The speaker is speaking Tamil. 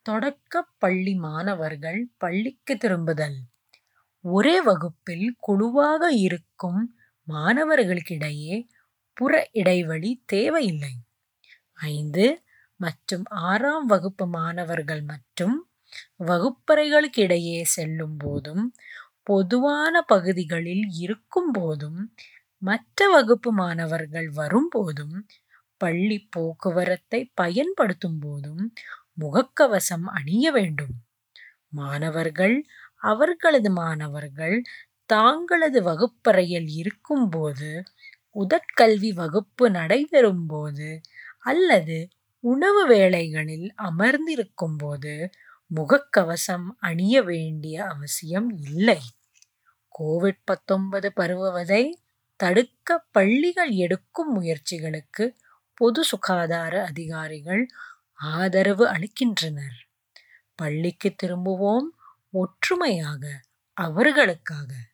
தொடக்கப் பள்ளி மாணவர்கள் பள்ளிக்கு திரும்புதல். ஒரே வகுப்பில் குழுவாக இருக்கும் மாணவர்களுக்கிடையே புற இடைவெளி தேவையில்லை. ஐந்து மற்றும் ஆறாம் வகுப்பு மாணவர்கள் மற்றும் வகுப்பறைகளுக்கிடையே செல்லும் போதும் பொதுவான பகுதிகளில் இருக்கும் போதும் மற்ற வகுப்பு மாணவர்கள் வரும் போதும் பள்ளி போக்குவரத்தை பயன்படுத்தும் போதும் முகக்கவசம் அணிய வேண்டும். மாணவர்கள் அவர்களது மாணவர்கள் தங்களது வகுப்பறையில் இருக்கும் போது உடற்கல்வி வகுப்பு நடைபெறும் போது அல்லது உணவு வேளைகளில் அமர்ந்திருக்கும் போது முகக்கவசம் அணிய வேண்டிய அவசியம் இல்லை. கோவிட்-பத்தொன்பது பரவுவதை தடுக்க பள்ளிகள் எடுக்கும் முயற்சிகளுக்கு பொது சுகாதார அதிகாரிகள் ஆதரவு அளிக்கின்றனர். பள்ளிக்கு திரும்புவோம் ஒற்றுமையாக அவர்களுக்காக.